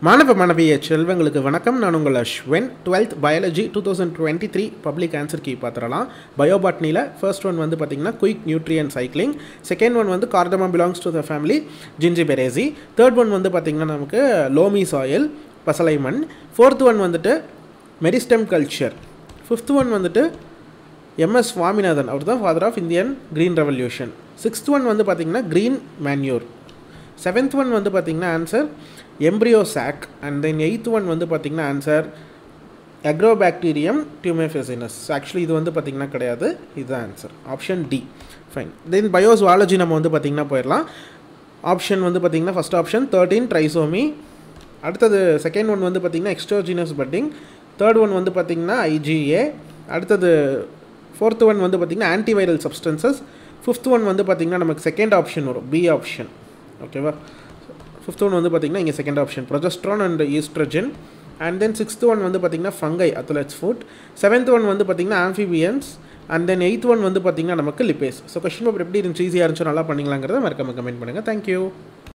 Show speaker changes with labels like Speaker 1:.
Speaker 1: மாணவ மாணவிய செல்வங்களுக்கு வணக்கம் நான் உங்கள் Ashwin twelfth biology two thousand twenty three public answer key பார்த்துடலாம் பயோபாட்னியில் ஃபர்ஸ்ட் ஒன் வந்து பார்த்திங்கன்னா quick nutrient cycling second one வந்து cardamom belongs to the family zingiberaceae third one வந்து பார்த்திங்கன்னா நமக்கு லோமி சாயில் பசலை மண் ஃபோர்த் ஒன் வந்துட்டு மெரிஸ்டெம் கல்ச்சர் ஃபிஃப்த் ஒன் வந்துட்டு எம்எஸ் சுவாமிநாதன் அவர் தான் father of Indian green revolution sixth one வந்து பார்த்திங்கன்னா க்ரீன் மேன்யூர் செவன்த் ஒன் வந்து பார்த்திங்கன்னா answer embryo sac and then eighth one வந்து பார்த்திங்கன்னா ஆன்சர் அக்ரோபாக்டீரியம் டியூமேஃபெசினஸ் ஆக்சுவலி இது வந்து பார்த்திங்கன்னா கிடையாது இதுதான் answer option D fine then biozoology நம்ம வந்து பார்த்திங்கன்னா போயிடலாம் ஆப்ஷன் வந்து பார்த்திங்கன்னா ஃபஸ்ட் ஆப்ஷன் தேர்ட்டீன் ட்ரைசோமி அடுத்தது செகண்ட் ஒன் வந்து பார்த்திங்கன்னா எக்ஸ்ட்ரோஜினஸ் பட்டிங் தேர்ட் ஒன் வந்து பார்த்திங்கன்னா ஐஜிஏ அடுத்தது ஃபோர்த் ஒன் வந்து பார்த்திங்கன்னா ஆன்டிவைரல் சப்ஸ்டன்சஸ் ஃபிஃப்த் ஒன் வந்து பார்த்திங்கன்னா நமக்கு செகண்ட் ஆப்ஷன் வரும் பி ஆப்ஷன் ஓகேவா ஃபிஃப்த் ஒன் வந்து பார்த்திங்கன்னா இங்கே second option progesterone and estrogen and then sixth one வந்து பார்த்திங்கன்னா fungi athlete's foot seventh one வந்து பார்த்திங்கன்னா amphibians and then eighth one வந்து பார்த்திங்கன்னா நமக்கு லிப்பேஸ் ஸோ கொஷின் பேப்பர் எப்படி இருந்துச்சு ஈஸியாக இருந்துச்சோ நல்லா பண்ணிங்களாங்கிறத மறக்காம கமெண்ட் பண்ணுங்கள் தேங்க்யூ